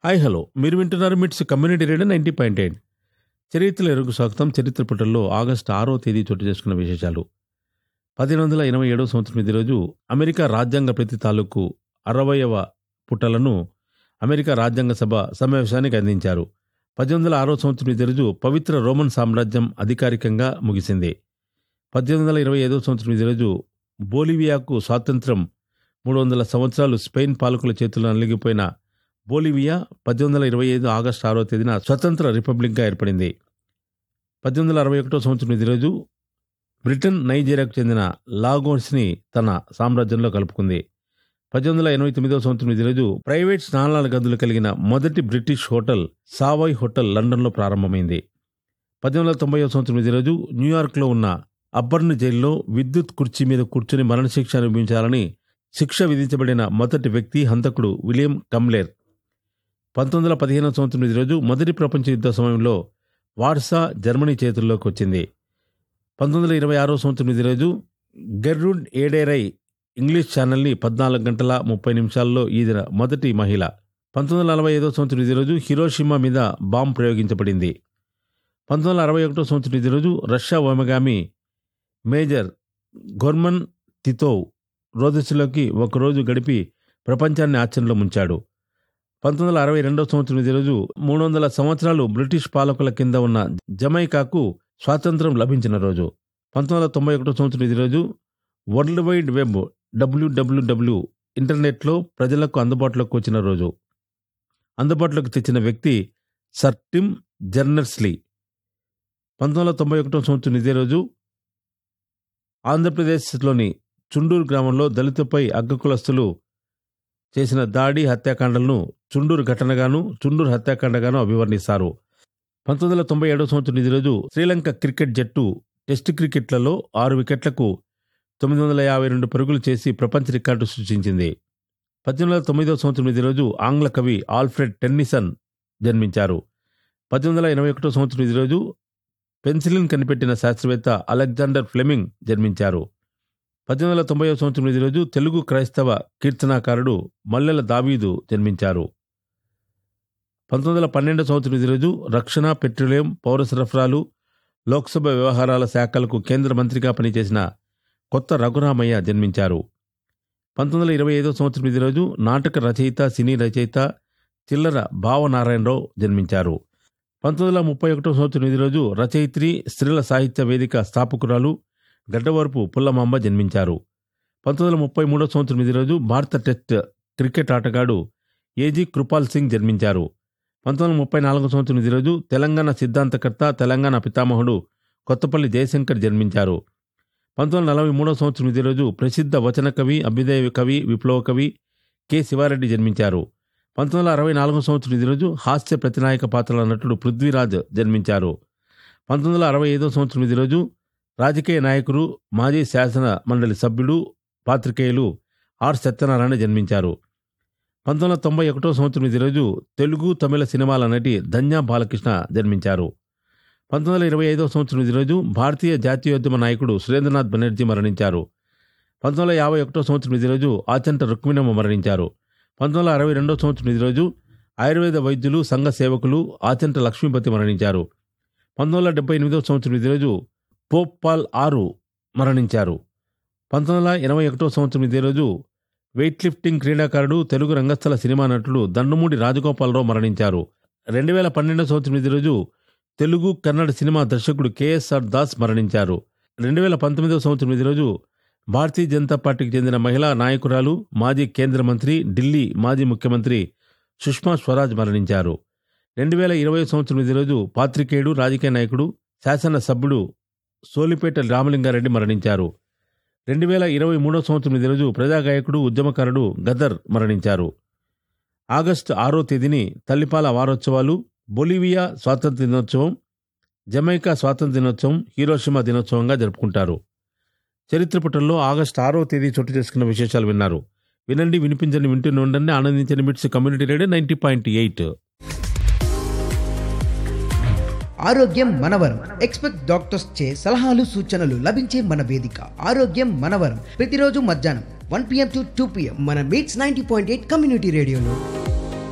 hi hello మీరు వింటున్నారు MITS community radio ninety point eight చరిత్ర ఎరుగు స్వాగతం చరిత్ర పుటల్లో ఆగస్టు ఆరో తేదీ చోటు చేసుకున్న విశేషాలు పదిహేను వందల ఎనభై ఏడవ సంవత్సరం ఇది రోజు అమెరికా రాజ్యాంగ ప్రతి తాలూకు అరవయవ పుటలను అమెరికా రాజ్యాంగ సభ సమావేశానికి అందించారు పద్దెనిమిది వందల ఆరో సంవత్సరం ఇది రోజు పవిత్ర రోమన్ సామ్రాజ్యం అధికారికంగా ముగిసింది పద్దెనిమిది వందల ఇరవై ఐదవ సంవత్సరం ఇది రోజు బోలివియాకు స్వాతంత్రం మూడు వందల సంవత్సరాలు స్పెయిన్ పాలకుల చేతుల్లో నలిగిపోయిన బోలివియా పద్దెనిమిది వందల ఇరవై ఐదు ఆగస్టు ఆరో తేదీన స్వతంత్ర రిపబ్లిక్గా ఏర్పడింది పద్దెనిమిది వందల అరవై ఒకటో సంవత్సరం ఇది రోజు బ్రిటన్ నైజీరియాకు చెందిన లాగోస్ని తన సామ్రాజ్యంలో కలుపుకుంది పద్దెనిమిది వందల ఎనభై తొమ్మిదవ సంవత్సరం ఇది రోజు ప్రైవేట్ స్నానాల గదులు కలిగిన మొదటి బ్రిటిష్ హోటల్ సావాయ్ హోటల్ లండన్లో ప్రారంభమైంది పద్దెనిమిది వందల తొంభై సంవత్సరం ఇది రోజు న్యూయార్క్లో ఉన్న అబ్బర్న్ జైల్లో విద్యుత్ కుర్చీ మీద కూర్చుని మరణశిక్ష అనుభవించాలని శిక్ష విధించబడిన మొదటి వ్యక్తి హంతకుడు విలియం కమ్లేర్ పంతొమ్మిది వందల పదిహేనవ సంవత్సరం ఈ రోజు మొదటి ప్రపంచ యుద్ధ సమయంలో వార్సా జర్మనీ చేతుల్లోకి వచ్చింది పంతొమ్మిది వందల ఇరవై ఆరో సంవత్సరం ఈ రోజు గెర్రుడ్ ఏడేరై ఇంగ్లీష్ ఛానల్ని పద్నాలుగు గంటల ముప్పై నిమిషాల్లో ఈదిన మొదటి మహిళ పంతొమ్మిది వందల నలభై ఐదో సంవత్సరం ఈ రోజు హిరోషిమా మీద బాంబ్ ప్రయోగించబడింది పంతొమ్మిది వందల అరవై ఒకటో సంవత్సరం ఈ రోజు రష్యా వ్యోమగామి మేజర్ గొర్మన్ తితోవ్ రోదస్సులోకి ఒకరోజు గడిపి ప్రపంచాన్ని ఆశ్చర్యంలో ముంచాడు పంతొమ్మిది వందల అరవై రెండవ సంవత్సరం ఇదే రోజు మూడు వందల సంవత్సరాలు బ్రిటిష్ పాలకుల కింద ఉన్న జమైకాకు స్వాతంత్రం లభించిన రోజు పంతొమ్మిది వందల తొంభై ఒకటో సంవత్సరం ఇదే రోజు వరల్డ్ వైడ్ వెబ్ డబ్ల్యూడబ్ల్యూడబ్ల్యూ ఇంటర్నెట్లో ప్రజలకు అందుబాటులోకి వచ్చిన రోజు అందుబాటులోకి తెచ్చిన వ్యక్తి సర్ టిమ్ జర్నర్స్లీ పంతొమ్మిది వందల తొంభై ఒకటో సంవత్సరం ఇదే రోజు ఆంధ్రప్రదేశ్లోని చుండూరు గ్రామంలో దళితుపై అగ్గకులస్తులు చేసిన దాడి హత్యాకాండలను చుండూరు ఘటనగాను చుండూరు హత్యాకాండగాను అభివర్ణిస్తారు పంతొమ్మిది వందల తొంభై ఏడవ సంవత్సరం ఇది రోజు శ్రీలంక క్రికెట్ జట్టు టెస్ట్ క్రికెట్లలో ఆరు వికెట్లకు తొమ్మిది వందల యాభై రెండు పరుగులు చేసి ప్రపంచ రికార్డు సృష్టించింది పద్దెనిమిది వందల తొమ్మిదవ సంవత్సరం ఇది రోజు ఆంగ్ల కవి ఆల్ఫ్రెడ్ టెన్నిసన్ జన్మించారు పద్దెనిమిది వందల ఎనభై ఒకటో సంవత్సరం ఇది రోజు పెన్సిలిన్ కనిపెట్టిన శాస్త్రవేత్త అలెగ్జాండర్ ఫ్లెమింగ్ జన్మించారు పద్దెనిమిది వందల తొంభై సంవత్సరం ఇది రోజు తెలుగు క్రైస్తవ కీర్తనాకారుడు మల్లెల దావీదు జన్మించారు పంతొమ్మిది వందల పన్నెండు సంవత్సరం ఇది రోజు రక్షణ పెట్రోలియం పౌర సరఫరాలు లోక్సభ వ్యవహారాల శాఖలకు కేంద్ర మంత్రిగా పనిచేసిన కొత్త రఘురామయ్య జన్మించారు పంతొమ్మిది వందల ఇరవై ఐదో సంవత్సరం ఇది రోజు నాటక రచయిత సినీ రచయిత చిల్లర భావనారాయణరావు జన్మించారు పంతొమ్మిది వందల ముప్పై ఒకటో సంవత్సరం ఇది రోజు రచయిత్రి స్త్రీల సాహిత్య వేదిక స్థాపకురాలు గడ్డవరపు పుల్లమాంబ జన్మించారు పంతొమ్మిది వందల ముప్పై మూడో సంవత్సరం ఇది రోజు భారత టెస్ట్ క్రికెట్ ఆటగాడు ఏజీ కృపాల్ సింగ్ జన్మించారు పంతొమ్మిది వందల ముప్పై నాలుగో సంవత్సరం ఇది రోజు తెలంగాణ సిద్ధాంతకర్త తెలంగాణ పితామహుడు కొత్తపల్లి జయశంకర్ జన్మించారు పంతొమ్మిది వందల నలభై మూడో సంవత్సరం ఇది రోజు ప్రసిద్ధ వచన కవి అభ్యుదయ కవి విప్లవ కవి కె శివారెడ్డి జన్మించారు పంతొమ్మిది వందల అరవై నాలుగో సంవత్సరం ఇది రోజు హాస్య ప్రతినాయక పాత్రల నటుడు పృథ్వీరాజ్ జన్మించారు పంతొమ్మిది వందల అరవై ఐదో సంవత్సరం ఇది రోజు రాజకీయ నాయకులు మాజీ శాసన మండలి సభ్యుడు పాత్రికేయులు ఆర్ సత్యనారాయణ జన్మించారు పంతొమ్మిది వందల తొంభై ఒకటో సంవత్సరం ఇది రోజు తెలుగు తమిళ సినిమాల నటి ధన్యా బాలకృష్ణ జన్మించారు పంతొమ్మిది వందల ఇరవై ఐదో సంవత్సరం ఇది రోజు భారతీయ జాతీయోద్యమ నాయకుడు సురేంద్రనాథ్ బెనర్జీ మరణించారు పంతొమ్మిది వందల యాభై ఒకటో సంవత్సరం ఇది రోజు ఆచంట రుక్మిణమ్మ మరణించారు పంతొమ్మిది వందల అరవై రెండో సంవత్సరం ఇది రోజు ఆయుర్వేద వైద్యులు సంఘ సేవకులు ఆచంట లక్ష్మీపతి మరణించారు పంతొమ్మిది వందల డెబ్బై ఎనిమిదో సంవత్సరం ఇది రోజు పోప్ పాల్ ఆరు మరణించారు పంతొమ్మిది వందల ఎనభై ఒకటో సంవత్సరం ఇదే రోజు వెయిట్ లిఫ్టింగ్ క్రీడాకారుడు తెలుగు రంగస్థల సినిమా నటుడు దండమూడి రాజగోపాలరావు మరణించారు రెండు వేల పన్నెండో సంవత్సరం ఇదే రోజు తెలుగు కన్నడ సినిమా దర్శకుడు కేఎస్ఆర్ దాస్ మరణించారు రెండు వేల పంతొమ్మిదవ సంవత్సరం ఇదే రోజు భారతీయ జనతా పార్టీకి చెందిన మహిళా నాయకురాలు మాజీ కేంద్ర మంత్రి ఢిల్లీ మాజీ ముఖ్యమంత్రి సుష్మా స్వరాజ్ మరణించారు రెండు వేల ఇరవై సంవత్సరం ఇదే రోజు పాత్రికేయుడు రాజకీయ నాయకుడు శాసన సభ్యుడు సోలిపేట రామలింగారెడ్డి మరణించారు రెండు వేల ఇరవై మూడో సంవత్సరం ఇదే రోజు ప్రజాగాయకుడు ఉద్యమకారుడు గదర్ మరణించారు ఆగస్టు ఆరో తేదీని తల్లిపాల వారోత్సవాలు బొలివియా స్వాతంత్ర దినోత్సవం జమైకా స్వాతంత్ర దినోత్సవం హీరోషిమా దినోత్సవంగా జరుపుకుంటారు చరిత్ర పుటల్లో ఆగస్టు ఆరో తేదీ చోటు చేసుకున్న విశేషాలు విన్నారు వినండి వినిపించండి వింటూనే ఉండండి ఆనందించండి MITS community radio ninety point eight ఆరోగ్యం మనవరం ఎక్స్పెక్ట్ డాక్టర్స్ చే సలహాలు సూచనలు లభించే మన వేదిక ఆరోగ్యం మనవరం ప్రతిరోజు మధ్యాహ్నం one PM to two PM మన MITS ninety point eight community రేడియోలో